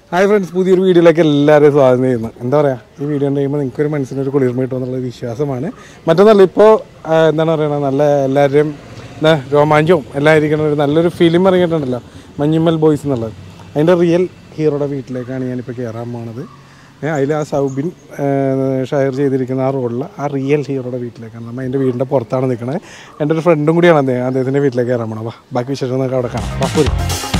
Hi friends പുതിയൊരു വീഡിയോയിലേക്ക് എല്ലാവരെയും സ്വാഗതം ചെയ്യുന്നു എന്താ പറയുക ഈ വീഡിയോ കഴിയുമ്പോൾ നിങ്ങൾക്ക് ഒരു മനസ്സിനൊരു കുളിർമ കിട്ടുമെന്നുള്ള വിശ്വാസമാണ് മറ്റൊന്നല്ല ഇപ്പോൾ എന്താണ് പറയുന്നത് നല്ല എല്ലാവരുടെയും എന്താ രോമാഞ്ചവും എല്ലാം ഇരിക്കുന്ന ഒരു നല്ലൊരു ഫിലിം ഇറങ്ങിയിട്ടുണ്ടല്ലോ മഞ്ഞുമ്മൽ ബോയ്സ് എന്നുള്ളത് അതിൻ്റെ റിയൽ ഹീറോയുടെ വീട്ടിലേക്കാണ് ഞാനിപ്പോൾ കയറാൻ പോണത് അതിൽ ആ സൗബിൻ ഷെയർ ചെയ്തിരിക്കുന്ന ആ റോഡിൽ ആ റിയൽ ഹീറോയുടെ വീട്ടിലേക്കാണ് നമ്മൾ അതിൻ്റെ വീടിൻ്റെ പുറത്താണ് നിൽക്കുന്നത് എൻ്റെ ഒരു ഫ്രണ്ടും കൂടിയാണ് അദ്ദേഹം അദ്ദേഹത്തിൻ്റെ വീട്ടിലേക്ക് കയറാൻ പോണത് വാ ബാക്കി വിശേഷം നമുക്ക് അവിടെ കാണാം വാ പോരും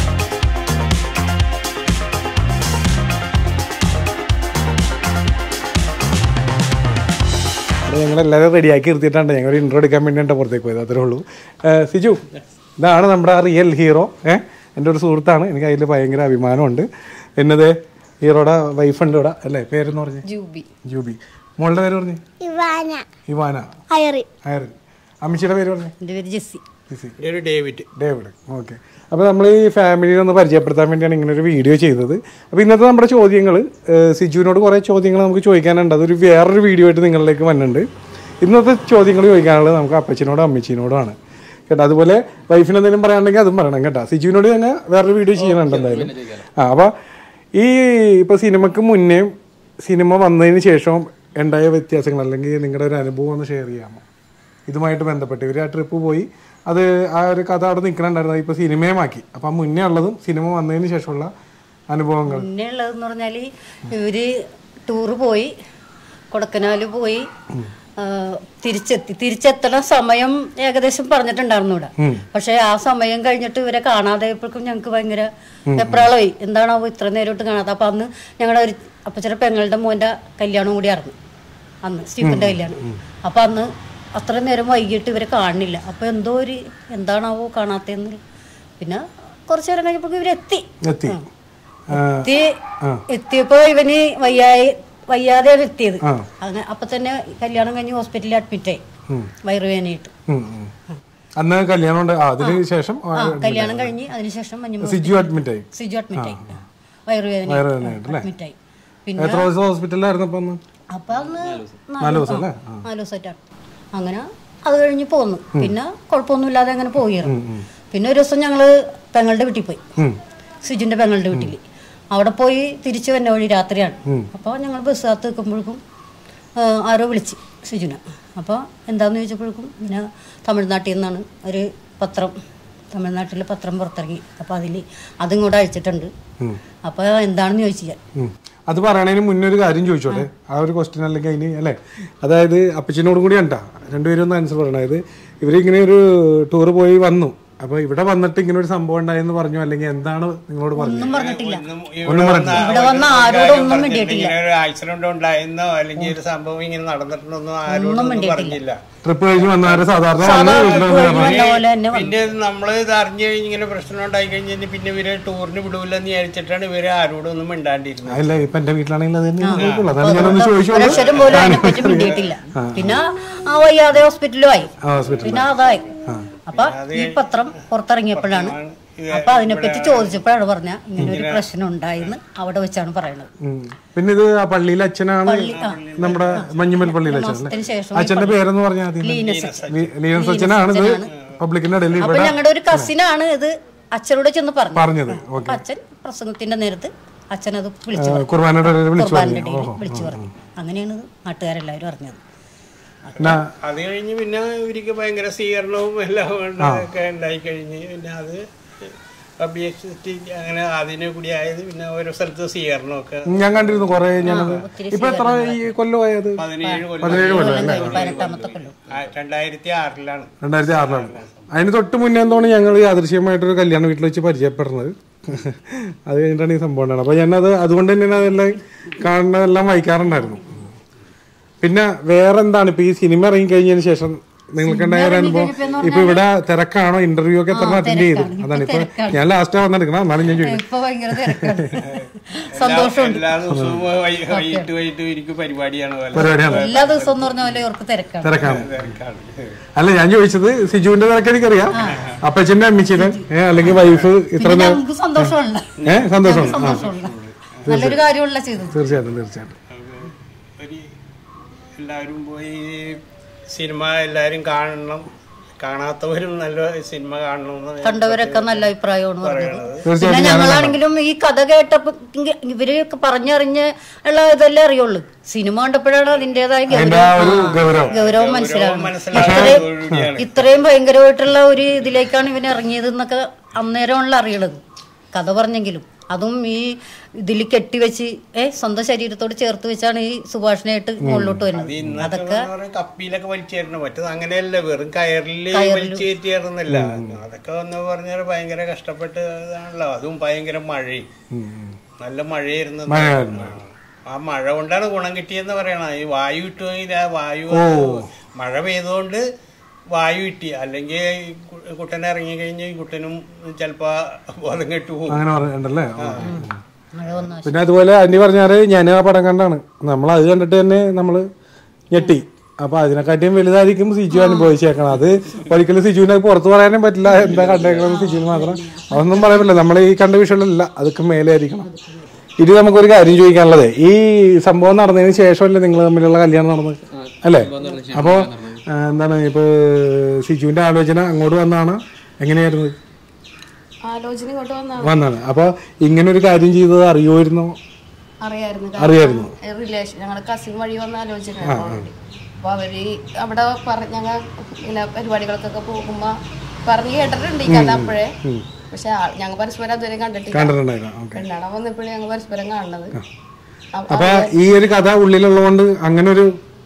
അപ്പോൾ ഞങ്ങൾ എല്ലാവരും റെഡിയാക്കി നിർത്തിയിട്ടാണ് ഞങ്ങൾ ഇൻട്രോ എടുക്കാൻ വേണ്ടിയിട്ട് പുറത്തേക്ക് പോയത് അത്രേ ഉള്ളൂ ഏഹ് സിജു ഇതാണ് നമ്മുടെ ആ റിയൽ ഹീറോ ഏഹ് എൻ്റെ ഒരു സുഹൃത്താണ് എനിക്ക് അതിൽ ഭയങ്കര അഭിമാനമുണ്ട് എന്നത് ഹീറോയുടെ വൈഫുണ്ട് ഇവിടെ അല്ലേ പേരെന്ന് പറഞ്ഞ് ജൂബി ജൂബി മോളുടെ പേര് പറഞ്ഞു ഇവാന ഇവാന അയറി അയറിൻ അമ്മച്ചിയുടെ പേര് പറഞ്ഞു എൻ്റെ പേര് ജെസ്സി ജിസി ഒരു ഡേവിഡ് ഡേവിഡ് ഓക്കെ അപ്പോൾ നമ്മൾ ഈ ഫാമിലിയെ ഒന്ന് പരിചയപ്പെടുത്താൻ വേണ്ടിയാണ് ഇങ്ങനെ ഒരു വീഡിയോ ചെയ്തത് അപ്പോൾ ഇന്നത്തെ നമ്മുടെ ചോദ്യങ്ങൾ സിജുവിനോട് കുറേ ചോദ്യങ്ങൾ നമുക്ക് ചോദിക്കാനുണ്ട് അതൊരു വേറൊരു വീഡിയോ ആയിട്ട് നിങ്ങളിലേക്ക് വന്നിട്ടുണ്ട് ഇന്നത്തെ ചോദ്യങ്ങൾ ചോദിക്കാനുള്ളത് നമുക്ക് അപ്പച്ചനോടും അമ്മച്ചീനോടുമാണ് കേട്ടോ അതുപോലെ വൈഫിന് എന്തെങ്കിലും പറയാനുണ്ടെങ്കിൽ അതും പറയണം കേട്ടോ സിജുവിനോട് ഞങ്ങൾ വേറൊരു വീഡിയോ ചെയ്യാനുണ്ട് എന്തായാലും ആ അപ്പോൾ ഈ ഇപ്പോൾ സിനിമക്ക് മുന്നേ സിനിമ വന്നതിന് ശേഷം ഉണ്ടായ വ്യത്യാസങ്ങൾ അല്ലെങ്കിൽ നിങ്ങളുടെ ഒരു അനുഭവം ഒന്ന് ഷെയർ ചെയ്യാമോ ഇതുമായിട്ട് ബന്ധപ്പെട്ട് ഇവർ ആ ട്രിപ്പ് പോയി അത് ആ ഒരു കഥ അവിടെ നിൽക്കണുണ്ടായിരുന്നു ഇപ്പോൾ സിനിമയുമാക്കി അപ്പം ആ മുന്നേ ഉള്ളതും സിനിമ വന്നതിന് ശേഷമുള്ള അനുഭവങ്ങൾ പിന്നെ ഉള്ളതെന്ന് പറഞ്ഞാൽ ഇവര് ടൂറ് പോയി കൊടക്കനാല് പോയി ആ, തിരിച്ചെത്തി തിരിച്ചെത്തണ സമയം ഏകദേശം പറഞ്ഞിട്ടുണ്ടായിരുന്നു ഇവിടെ പക്ഷെ ആ സമയം കഴിഞ്ഞിട്ട് ഇവരെ കാണാതായപ്പോഴേക്കും ഞങ്ങൾക്ക് ഭയങ്കര എപ്രാളമായി എന്താണാവോ ഇത്ര നേരമായിട്ട് കാണാത്ത അപ്പൊ അന്ന് ഞങ്ങളുടെ ഒരു അപ്പച്ചയുടെ പെങ്ങളുടെ മോന്റെ കല്യാണം കൂടി ആയിരുന്നു അന്ന് സ്റ്റീഫന്റെ കല്യാണം അപ്പൊ അന്ന് അത്ര നേരം വൈകിട്ട് ഇവരെ കാണുന്നില്ല അപ്പൊ എന്തോ ഒരു എന്താണാവോ കാണാത്തെന്ന് പിന്നെ കുറച്ചു നേരം കഴിഞ്ഞപ്പോൾ ഇവരെത്തി എത്തി എത്തി എത്തിയപ്പോ ഇവന് വയ്യായി വയ്യാതെയാണ് എത്തിയത് അങ്ങനെ അപ്പൊ തന്നെ കല്യാണം കഴിഞ്ഞ് ഹോസ്പിറ്റലിൽ അഡ്മിറ്റ് ആയി വയറുവേദനയായിട്ട് ഉം, ഉം. അന്ന് കല്യാണം ഉണ്ട് ആ അതിന് ശേഷം ആ, ആ കല്യാണം കഴിഞ്ഞ് അതിനുശേഷം മഞ്ഞ സിജു അഡ്മിറ്റ് ആയി സിജു അഡ്മിറ്റ് ആയി വയറുവേദന വയറുവേദനയായിട്ട് അഡ്മിറ്റ് ആയി പിന്നെ എത്ര ദിവസം ഹോസ്പിറ്റലിലായിരുന്നു അപ്പം അന്ന് അപ്പൊ അന്ന് നാല് ദിവസം അല്ലേ ആ, നാല് ദിവസമായിട്ടാണ് അങ്ങനെ അത് കഴിഞ്ഞ് പോന്നു പിന്നെ കുഴപ്പമൊന്നുമില്ലാതെ അങ്ങനെ പോയിരുന്നു പിന്നെ ഒരു ദിവസം ഞങ്ങള് പെങ്ങളുടെ വീട്ടിൽ പോയി സിജുന്റെ പെങ്ങളുടെ വീട്ടിൽ അവിടെ പോയി തിരിച്ചു വന്ന വഴി രാത്രിയാണ് അപ്പോൾ ഞങ്ങൾ ബസ്സിനകത്ത് നിൽക്കുമ്പോഴേക്കും ആ, ആരോ വിളിച്ച് സിജുനെ അപ്പോൾ എന്താന്ന് ചോദിച്ചപ്പോഴേക്കും പിന്നെ തമിഴ്നാട്ടിൽ നിന്നാണ് ഒരു പത്രം തമിഴ്നാട്ടിലെ പത്രം പുറത്തിറങ്ങി അപ്പോൾ അതിൽ അതും കൂടെ അയച്ചിട്ടുണ്ട് അപ്പോൾ എന്താണെന്ന് ചോദിച്ചു ഞാൻ ഉം. അത് പറയണതിന് മുന്നേ ഒരു കാര്യം ചോദിച്ചോട്ടെ ആ ഒരു ക്വസ്റ്റ്യൻ അല്ലെങ്കിൽ അതിന് അല്ലേ അതായത് അപ്പച്ചനോടും കൂടി കണ്ടാ രണ്ടുപേരും ഒന്ന് ആൻസർ പറയണം അതായത് ഇവരിങ്ങനെ ഒരു ടൂർ പോയി വന്നു അപ്പൊ ഇവിടെ വന്നിട്ട് ഇങ്ങനെ ഒരു സംഭവം ഉണ്ടായെന്ന് പറഞ്ഞു അല്ലെങ്കിൽ എന്താണ് നിങ്ങളോട് പറഞ്ഞത് ഒന്നും പറഞ്ഞിട്ടില്ല ഒന്നും പറഞ്ഞില്ല ഇവിടെ വന്ന ആരോടും ഒന്നും മിണ്ടിയിട്ടില്ല ഇങ്ങനെ ഒരു ആക്സിഡന്റ് ഉണ്ടായെന്നോ അല്ലെങ്കിൽ ഒരു സംഭവം ഇങ്ങനെ നടന്നിട്ടുണ്ടോ ആരോടും ഒന്നും പറഞ്ഞില്ല ട്രിപ്പ് കഴിഞ്ഞ് വന്നവരെ സാധാരണ വന്ന് വീട്ടിൽ വന്ന് കയറണം. വന്ന പോലെ തന്നെ വന്നു. പിന്നെ നമ്മള് ഇത് അറിഞ്ഞു കഴിഞ്ഞ് ഇങ്ങനെ പ്രശ്നം ഉണ്ടായി കഴിഞ്ഞാൽ പിന്നെ ഇവര് ടൂറിന് വിടൂലെന്ന് വിചാരിച്ചിട്ടാണ് ഇവര് ആരോടും ഒന്നും മിണ്ടാണ്ടിരുന്നത് അല്ല ഇപ്പൊ എന്റെ വീട്ടിലാണെങ്കിൽ അത് തന്നെ കുഴപ്പമില്ല അതാണ് ഞാനൊന്ന് ചോദിച്ചു ഒരക്ഷരം പോലും അതിനെപ്പറ്റി മിണ്ടിയിട്ടില്ല പിന്നെ ആ വയ്യാതെ ഹോസ്പിറ്റലും ആയി ഹോസ്പിറ്റൽ പിന്നെ അതായി അപ്പൊ ഈ പത്രം പുറത്തിറങ്ങിയപ്പോഴാണ് അപ്പൊ അതിനെപ്പറ്റി ചോദിച്ചപ്പോഴാണ് പറഞ്ഞ ഇങ്ങനെ ഒരു പ്രശ്നം ഉണ്ടായിന്ന് അവിടെ വെച്ചാണ് പറയണത് പിന്നെ ഇത് ആ പള്ളിയിലെ അച്ഛനാണ് നമ്മുടെ മഞ്ഞുമൽ പള്ളിയിലെ അച്ഛൻ അല്ലേ അതിന് ശേഷം അച്ഛന്റെ പേരെന്ന് പറഞ്ഞാൽ ആദ്യം ലീ- ലീനസ് അച്ഛനാണ് ഇത് പബ്ലിക്കിന്റെ ഇടയിൽ അപ്പൊ ഇവിടെ ഞങ്ങളുടെ ഒരു കസിനാണ് ഇത് അച്ഛനോട് ചെന്ന് പറഞ്ഞു പറഞ്ഞത് അപ്പൊ അച്ഛൻ പ്രസംഗത്തിന്റെ നേരത്ത് അച്ഛൻ അത് വിളിച്ചു പറഞ്ഞു കുർബാനയുടെ ഇടയിൽ വിളിച്ചു കുർബാനയുടെ ഇടയിൽ വിളിച്ചു പറഞ്ഞു അങ്ങനെയാണ് ഇത് നാട്ടുകാരെല്ലാവരും അറിഞ്ഞത് പിന്നെ അത് കഴിഞ്ഞ് പിന്നെ ഇവർക്ക് ഭയങ്കര സ്വീകരണവും എല്ലാം ഒക്കെ ഉണ്ടായി കഴിഞ്ഞ് പിന്നെ അത് പബ്ലിസിറ്റി അങ്ങനെ അതിനെ കൂടി ആയത് പിന്നെ ഓരോ സ്ഥലത്ത് സ്വീകരണമൊക്കെ ഞാൻ കണ്ടിരുന്നു കൊറേ ഞാനത് ഇപ്പൊ എത്ര ഈ കൊല്ലമായത് പതിനേഴ് കൊല്ലം പതിനേഴ് കൊല്ലം അല്ലേ പതിനെട്ടാമത്തെ കൊല്ലം ആ, രണ്ടായിരത്തി ആറിലാണ് രണ്ടായിരത്തി ആറിലാണ് അതിന് തൊട്ട് മുന്നേ എന്തോണ് ഞങ്ങൾ യാദൃശ്യമായിട്ടൊരു കല്യാണ വീട്ടിൽ വെച്ച് പരിചയപ്പെടുന്നത് അത് കഴിഞ്ഞിട്ടാണ് ഈ സംഭവം ഉണ്ടായത് അപ്പൊ ഞാനത് അതുകൊണ്ട് തന്നെയാണ് അതെല്ലാം കാണുന്നതെല്ലാം വായിക്കാറുണ്ടായിരുന്നു പിന്നെ വേറെ എന്താണ് ഇപ്പൊ ഈ സിനിമ ഇറങ്ങി കഴിഞ്ഞതിന് ശേഷം നിങ്ങൾക്കുണ്ടായ ഒരു അനുഭവം ഇപ്പൊ ഇവിടെ തിരക്കാണോ ഇന്റർവ്യൂ ഒക്കെ എത്ര അറ്റൻഡ് ചെയ്തു അതാണ് ഇപ്പൊ ഞാൻ ലാസ്റ്റ് വന്നെടുക്കണം എന്നാലും ഞാൻ ചോദിക്കുന്നത് ഇപ്പൊ ഭയങ്കര തിരക്കാണ് സന്തോഷമുണ്ട് എല്ലാ ദിവസവും വൈ- വൈകിട്ട് വൈകിട്ട് ഇവർക്ക് പരിപാടിയാണ് പോലെ പരിപാടിയാണ് എല്ലാ ദിവസവും എന്ന് പറഞ്ഞ പോലെ ഇവർക്ക് തിരക്കാണ് തിരക്കാണ് തിരക്കാണ്. അല്ല ഞാൻ ചോദിച്ചത് സിജുവിന്റെ തിരക്ക് എനിക്കറിയാം അപ്പച്ചന്റെ അമ്മച്ചിയുടെ ഏഹ് അല്ലെങ്കിൽ വൈഫ് ഇത്ര പിന്നെ നമുക്ക് സന്തോഷമുള്ള ഏഹ് സന്തോഷമാണ് ആ സന്തോഷമുള്ള നല്ലൊരു കാര്യമുള്ള ചെയ്തത് തീർച്ചയായിട്ടും തീർച്ചയായിട്ടും ഒരു എല്ലാവരും പോയി സിനിമ എല്ലാവരും കാണണം കാണാത്തവരും നല്ല സിനിമ കാണണമെന്ന് ഞാൻ കണ്ടവരൊക്കെ നല്ല അഭിപ്രായമാണ് പറഞ്ഞത് തീർച്ചയായിട്ടും പിന്നെ ഞങ്ങളാണെങ്കിലും ഈ കഥ കേട്ടപ്പോ ഇങ്ങ- ഇവരൊക്കെ പറഞ്ഞറിഞ്ഞ് ഉള്ള ഇതല്ലേ അറിയുള്ളൂ സിനിമ കണ്ടപ്പോഴാണ് അതിൻ്റെതായ അതിന്റെ ആ ഒരു ഗൗരവം ഗൗരവം മനസ്സിലാവുന്നത് മനസ്സിലാക്കാൻ കൂടിയാണ് ഇത്രയും ഭയങ്കരമായിട്ടുള്ള ഒരു ഇതിലേക്കാണ് ഇവൻ ഇറങ്ങിയത് എന്നൊക്കെ അന്നേരമാണല്ലോ അറിയണത് കഥ പറഞ്ഞെങ്കിലും അതും ഈ ഇതിൽ കെട്ടിവെച്ച് ഏ സ്വന്തം ശരീരത്തോട് ചേർത്ത് വെച്ചാണ് ഈ സുഭാഷിനായിട്ട് മുകളിലോട്ട് വരുന്നത് ഇന്നത്തെ അതൊക്കെ എന്ന് പറഞ്ഞാ കപ്പിയിലൊക്കെ വലിച്ചേരണം മറ്റത് അങ്ങനെയല്ല വെറും കയറിൽ വലിച്ചു കയറ്റിയായിരുന്നില്ല അതൊക്കെ എന്ന് പറഞ്ഞാൽ ഭയങ്കര കഷ്ടപ്പെട്ട് ഇതാണല്ലോ അതും ഭയങ്കര മഴയും നല്ല മഴയായിരുന്നു മഴയായിരുന്നു. ആ മഴ കൊണ്ടാണ് ഗുണം കിട്ടിയെന്ന് പറയണ ഈ വായു കിട്ടുമെങ്കിൽ ആ വായു മഴ പെയ്തുകൊണ്ട് വായു കിട്ടി അല്ലെങ്കിൽ ഈ കു- കുട്ടൻ ഇറങ്ങി കഴിഞ്ഞ് ഈ കുട്ടനും ചിലപ്പോ ബോധം കെട്ടു പോകും അങ്ങനെ പറഞ്ഞിട്ടുണ്ടല്ലേ മഴ വന്ന പിന്നെ അതുപോലെ ആന്റി പറഞ്ഞാല് ഞാൻ ആ പടം കണ്ടാണ് നമ്മൾ അത് കണ്ടിട്ട് തന്നെ നമ്മള് ഞെട്ടി അപ്പൊ അതിനെക്കാട്ടിയും വലുതായിരിക്കും സിജു അനുഭവിച്ചേക്കണം അത് ഒരിക്കലും സിജുവിനെ പുറത്ത് പറയാനും പറ്റില്ല എന്താ കണ്ടേക്കണം സിജുവിന് മാത്രം അതൊന്നും പറയാൻ പറ്റില്ല നമ്മൾ ഈ കണ്ട വിഷയമല്ല അതൊക്കെ മേലെ ആയിരിക്കണം ഇനി നമുക്കൊരു കാര്യം ചോദിക്കാനുള്ളത് ഈ സംഭവം നടന്നതിന് ശേഷമല്ലേ നിങ്ങൾ തമ്മിലുള്ള കല്യാണം നടന്നത് അല്ലേ അപ്പോ ആ, എന്താണ് ഇപ്പൊ സിജുവിന്റെ ആലോചന അങ്ങോട്ട് വന്നാണ് എങ്ങനെയായിരുന്നു ആലോചന ഇങ്ങോട്ട് വന്നാണ് വന്നാണ് അപ്പൊ ഇങ്ങനെ ഒരു കാര്യം ചെയ്തത് അറിയുമായിരുന്നോ അറിയായിരുന്നു അറിയായിരുന്നു റിലേഷൻ ഞങ്ങളുടെ കസിൻ വഴി വന്ന ആലോചന അപ്പൊ അവര് അവിടെ പറ ഞങ്ങൾ ഇങ്ങനെ പരിപാടികൾക്കൊക്കെ പോകുമ്പോ പറഞ്ഞു കേട്ടിട്ടുണ്ട് ഈ കഥ അപ്പോഴേ പക്ഷെ ഞങ്ങൾ പരസ്പരം അതുവരെ കണ്ടിട്ടില്ല കണ്ടിട്ടുണ്ടായിരുന്നു ഓക്കെ പെണ്ണാണ വന്നപ്പോഴേ ഞങ്ങൾ പരസ്പരം കാണുന്നത് അപ്പൊ അപ്പൊ ഈ ഒരു കഥ ഉള്ളിലുള്ളതുകൊണ്ട് അങ്ങനെ ഒരു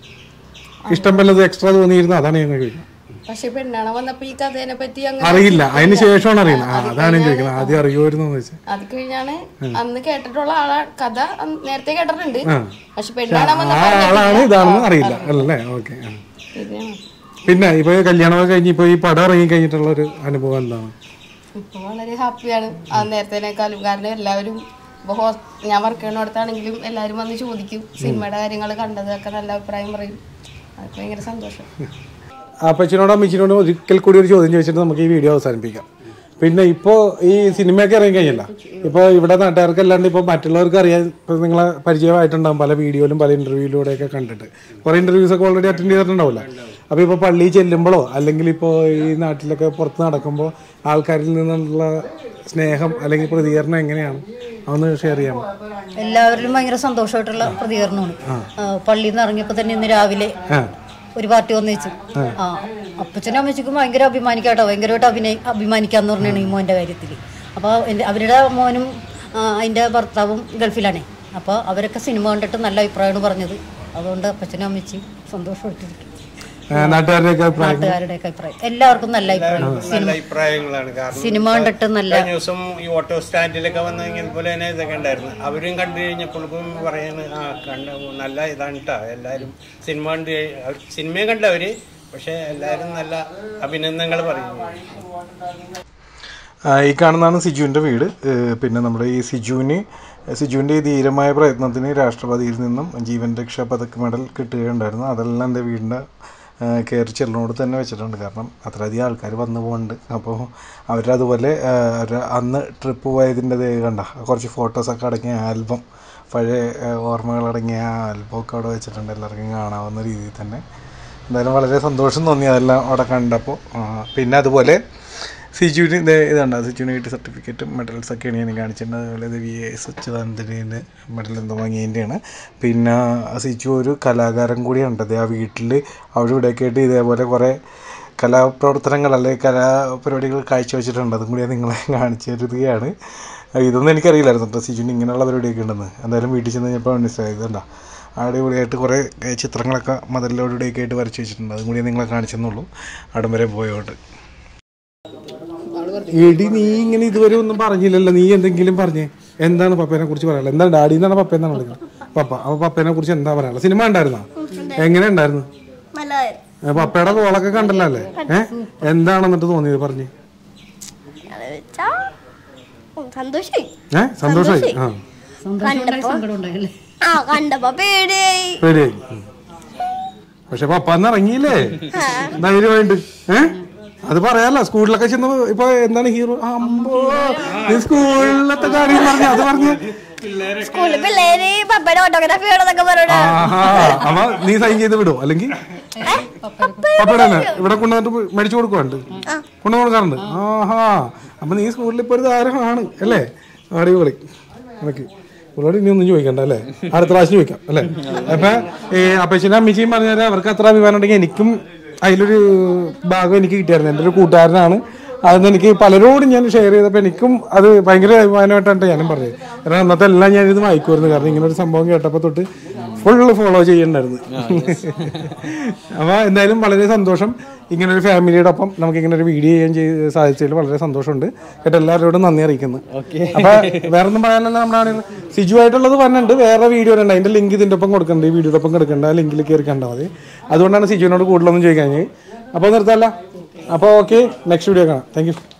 ഇഷ്ടം വല്ലത് എക്സ്ട്രാ തോന്നിയിരുന്നു അതാണ് ഞാൻ ചോദിക്കുന്നത് പക്ഷെ പെണ്ണാണ വന്നപ്പോ ഈ കഥേനെ പറ്റി അങ്ങനെ അറിയില്ല അതിന് ശേഷമാണ് അറിയുന്നത് ആ അതാണ് ഞാൻ ചോദിക്കുന്നത് ആദ്യം അറിയുമായിരുന്നു എന്ന് വെച്ചാൽ അത് കഴിഞ്ഞാണ് അന്ന് കേട്ടിട്ടുള്ള ആളാ കഥ അന്ന് നേരത്തെ കേട്ടിട്ടുണ്ട് പക്ഷെ പെണ്ണാണ ആ വന്നപ്പോ ആളാണ് ഇതാണെന്ന് അറിയില്ല അല്ലല്ലേ ഓക്കെ പിന്നെ പിന്നെ ഇപ്പൊ കല്യാണമൊക്കെ കഴിഞ്ഞ് ഇപ്പൊ ഈ പടം ഇറങ്ങി കഴിഞ്ഞിട്ടുള്ള ഒരു അനുഭവം എന്താണ് ഇപ്പൊ വളരെ ഹാപ്പിയാണ് ആ നേരത്തേനേക്കാളും കാരണം എല്ലാവരും ഇപ്പൊ ഹോസ് ഞാൻ വർക്ക് ചെയ്യുന്നിടത്താണെങ്കിലും എല്ലാവരും വന്ന് ചോദിക്കും സിനിമയുടെ കാര്യങ്ങൾ കണ്ടത് ഒക്കെ നല്ല അഭിപ്രായം പറയും അതൊക്കെ ഭയങ്കര സന്തോഷം അപ്പച്ചനോടും അമ്മച്ചിനോടും ഒരിക്കൽ കൂടി ഒരു ചോദ്യം ചോദിച്ചിട്ട് നമുക്ക് ഈ വീഡിയോ അവസാനിപ്പിക്കാം പിന്നെ ഇപ്പോൾ ഈ സിനിമയൊക്കെ ഇറങ്ങി കഴിഞ്ഞില്ല ഇപ്പോൾ ഇവിടെ നാട്ടുകാർക്ക് അല്ലാണ്ട് ഇപ്പോൾ മറ്റുള്ളവർക്ക് അറിയാൻ ഇപ്പോൾ നിങ്ങളെ പരിചയമായിട്ടുണ്ടാകും പല വീഡിയോയിലും പല ഇന്റർവ്യൂയിലൂടെയൊക്കെ കണ്ടിട്ട് കുറേ ഇന്റർവ്യൂസ് ഒക്കെ ഓൾറെഡി അറ്റൻഡ് ചെയ്തിട്ടുണ്ടാവില്ല അപ്പോൾ ഇപ്പോൾ പള്ളിയിൽ ചെല്ലുമ്പോഴോ അല്ലെങ്കിൽ ഇപ്പോൾ ഈ നാട്ടിലൊക്കെ പുറത്ത് നടക്കുമ്പോൾ ആൾക്കാരിൽ നിന്നുള്ള സ്നേഹം അല്ലെങ്കിൽ പ്രതികരണം എങ്ങനെയാണ് അതൊന്ന് ഷെയർ ചെയ്യാമോ എല്ലാവരിലും ഭയങ്കര സന്തോഷമായിട്ടുള്ള പ്രതികരണമാണ് ആ, പള്ളിയിൽ നിന്ന് ഇറങ്ങിയപ്പോ തന്നെ ഇന്ന് രാവിലെ ആ ഒരു പാർട്ടി വന്നിച്ചു ആ അപ്പച്ചനും അമ്മച്ചിക്കും ഭയങ്കര അഭിമാനിക്കാട്ടോ ഭയങ്കരമായിട്ട് അഭിനയി അഭിമാനിക്കാന്ന് പറഞ്ഞാണ് ഈ മോന്റെ കാര്യത്തിൽ അപ്പോൾ എൻ്റെ അവരുടെ മോനും ആ, അതിന്റെ ഭർത്താവും ഗൾഫിലാണേ അപ്പോൾ അവരൊക്കെ സിനിമ കണ്ടിട്ട് നല്ല അഭിപ്രായമാണ് പറഞ്ഞത് അതുകൊണ്ട് അപ്പച്ചനും അമ്മച്ചിയും സന്തോഷമായിട്ടിരിക്കും ആ, നാട്ടുകാരുടെയൊക്കെ അഭിപ്രായം നാട്ടുകാരുടെയൊക്കെ അഭിപ്രായം എല്ലാവർക്കും നല്ല അഭിപ്രായം നല്ല അഭിപ്രായങ്ങളാണ് കാരണം സിനിമ കണ്ടിട്ട് നല്ല കഴിഞ്ഞ ദിവസം ഈ ഓട്ടോ സ്റ്റാൻഡിലൊക്കെ വന്ന് ഇങ്ങനെ പോലെ തന്നെ ഇതൊക്കെ ഉണ്ടായിരുന്നു അവരും കണ്ടു കഴിഞ്ഞപ്പോഴേക്കും പറയുന്നത് ആ കണ്ട നല്ല ഇതാണ് കേട്ടോ എല്ലാവരും സിനിമ കണ്ട് കഴി- അവർ സിനിമയും കണ്ടവര് പക്ഷെ എല്ലാവരും നല്ല അഭിനന്ദനങ്ങൾ പറയുന്നു ആ, ഈ കാണുന്നതാണ് സിജുവിൻ്റെ വീട് ഏഹ് പിന്നെ നമ്മുടെ ഈ സിജുവിന് സിജുവിൻ്റെ ഈ ധീരമായ പ്രയത്നത്തിന് രാഷ്ട്രപതിയിൽ നിന്നും ജീവൻ രക്ഷാ പതക് മെഡൽ കിട്ടുകയുണ്ടായിരുന്നു അതെല്ലാം എൻ്റെ വീടിൻ്റെ ഏഹ് കയറി ചെല്ലിനോട് തന്നെ വെച്ചിട്ടുണ്ട് കാരണം അത്രയധികം ആൾക്കാർ വന്നു പോകുന്നുണ്ട് അപ്പോൾ അവരതുപോലെ ഏഹ് ഒരു അന്ന് ട്രിപ്പ് പോയതിൻ്റെ ദേ കണ്ട കുറച്ച് ഫോട്ടോസൊക്കെ അടങ്ങിയ ആൽബം പഴയ ഏഹ് ഓർമ്മകളടങ്ങിയ ആ ആൽബമൊക്കെ അവിടെ വെച്ചിട്ടുണ്ട് എല്ലാവർക്കും കാണാവുന്ന രീതിയിൽ തന്നെ എന്തായാലും വളരെ സന്തോഷം തോന്നി അതെല്ലാം അവിടെ കണ്ടപ്പോൾ ആ, പിന്നെ അതുപോലെ സിജുവിന് ഇത് ഇതുണ്ട് സിജുവിന് കിട്ടിയ സർട്ടിഫിക്കറ്റും മെഡൽസ് ഒക്കെയാണ് ഞാൻ കാണിച്ചിട്ടുണ്ട് അതുപോലെ ഇത് വി എസ് അച്യുതാനന്ദന് മെഡൽ എന്തോ വാങ്ങിയതിൻ്റെയാണ് പിന്നെ സിജു ഒരു കലാകാരൻ കൂടിയാണ് അത് ആ വീട്ടിൽ അവിടെ ഇവിടെയൊക്കെ ആയിട്ട് ഇതേപോലെ കുറേ കലാപ്രവർത്തനങ്ങൾ അല്ലെങ്കിൽ കലാപരിപാടികൾ കാഴ്ചവെച്ചിട്ടുണ്ട് അതും കൂടി ഞാൻ നിങ്ങളെ കാണിച്ചു തരുകയാണ് ഇതൊന്നും എനിക്കറിയില്ലായിരുന്നു കേട്ടോ സിജുവിന് ഇങ്ങനെയുള്ള പരിപാടിയൊക്കെ ഉണ്ടെന്ന് എന്തായാലും വീട്ടിൽ ചെന്ന് കഴിഞ്ഞപ്പോൾ മനസ്സിലായത് കണ്ടോ അടിപൊളിയായിട്ട് കുറേ ഏഹ്, ചിത്രങ്ങളൊക്കെ മതിലിലൂടെയൊക്കെ ആയിട്ട് വരച്ച് വെച്ചിട്ടുണ്ട് അതും കൂടി ഞാൻ നിങ്ങളെ കാണിച്ചെന്നുള്ളൂ അവിടം വരെ പോയോണ്ട് എടി നീ ഇങ്ങനെ ഇതുവരെ ഒന്നും പറഞ്ഞില്ലല്ലോ നീ എന്തെങ്കിലും പറഞ്ഞേ എന്താണ് പപ്പേനെ കുറിച്ച് പറയാനുള്ളത് എന്താണ് ഡാഡി എന്നാണ് പപ്പ എന്നാണ് വിളിക്കുന്നത് പപ്പ അപ്പൊ പപ്പേനെ കുറിച്ച് എന്താ പറയാനുള്ളത് സിനിമ ഉണ്ടായിരുന്നോ എങ്ങനെ ഉണ്ടായിരുന്നു ഏ, പപ്പയുടെ കോളൊക്കെ കണ്ടല്ലോ അല്ലേ ഏഹ് എന്താണ് എന്നിട്ട് തോന്നിയത് പറഞ്ഞേ സന്തോഷായി ഏഹ് സന്തോഷമായി ആ സങ്കടം ഉണ്ടായല്ലേ ആ കണ്ടപ്പോ പേടിയായി പേടിയായി ഉം. പക്ഷെ പപ്പ അന്ന് ഇറങ്ങിയില്ലേ ധൈര്യമായിട്ട് ഏ അത് പറയാലോ സ്കൂളിലൊക്കെ ചെന്ന് ഇപ്പൊ എന്താണ് ഹീറോ അമ്പോ നീ സ്കൂളിലത്തെ കാര്യം പറഞ്ഞു അത് പറഞ്ഞു സ്കൂളിൽ പിള്ളേര് പപ്പയുടെ ഓട്ടോഗ്രാഫി വേണമെന്നൊക്കെ പറഞ്ഞു ആഹാ അപ്പൊ നീ സൈൻ ചെയ്ത് വിടുവോ അല്ലെങ്കിൽ പപ്പയുടെ തന്നെ ഇവിടെ കൊണ്ടുവന്നിട്ട് മേടിച്ചു കൊടുക്കുന്നുണ്ട് കൊണ്ടു കൊടുക്കാറുണ്ട് ആഹാ അപ്പൊ നീ സ്കൂളിൽ ഇപ്പൊ ഒരു താരമാണ് അല്ലേ അടിപൊളി ഓക്കെ ഇവളോട് ഇനി ഒന്നും ചോദിക്കണ്ട അല്ലേ അടുത്ത പ്രാവശ്യം ചോദിക്കാം അല്ലേ അപ്പൊ ഈ അപ്പച്ചനും അമ്മച്ചിയും പറഞ്ഞാൽ അവർക്ക് അത്ര അഭിമാനം ഉണ്ടെങ്കിൽ എനിക്കും അതിലൊരു ഭാഗം എനിക്ക് കിട്ടിയായിരുന്നു എൻ്റെ ഒരു കൂട്ടുകാരനാണ് അതെന്ന് എനിക്ക് പലരോടും ഞാൻ ഷെയർ ചെയ്തപ്പോൾ എനിക്കും അത് ഭയങ്കര അഭിമാനമായിട്ടാണ് ഞാനും പറഞ്ഞത് കാരണം അന്നത്തെ എല്ലാം ഞാനിത് വായിക്കുമായിരുന്നു കാരണം ഇങ്ങനെ ഒരു സംഭവം കേട്ടപ്പോൾ തൊട്ട് ഫുള്ള് ഫോളോ ചെയ്യണ്ടായിരുന്നു അപ്പോൾ എന്തായാലും വളരെ സന്തോഷം ഇങ്ങനെ ഒരു ഫാമിലിയുടെ ഒപ്പം നമുക്ക് ഇങ്ങനെ ഒരു വീഡിയോ ചെയ്യാൻ ചെയ്ത് സാധിച്ചതിൽ വളരെ സന്തോഷമുണ്ട് കേട്ടോ എല്ലാവരോടും നന്ദി അറിയിക്കുന്നു അപ്പൊ വേറെ ഒന്നും പറയാനല്ല നമ്മുടെ സിജു ആയിട്ടുള്ളത് പറഞ്ഞിട്ടുണ്ട് വേറെ വീഡിയോ ഉണ്ട് അതിന്റെ ലിങ്ക് ഇതിന്റെ ഒപ്പം കൊടുക്കണ്ട ഈ വീഡിയോയുടെ ഒപ്പം കൊടുക്കണ്ട ആ ലിങ്കിൽ കയറി കണ്ടാൽ മതി അതുകൊണ്ടാണ് സിജുവിനോട് കൂടുതലൊന്നും ചോദിക്കാൻ അപ്പോൾ നിർത്താല്ല അപ്പോൾ ഓക്കെ നെക്സ്റ്റ് വീഡിയോ കാണാം താങ്ക് യു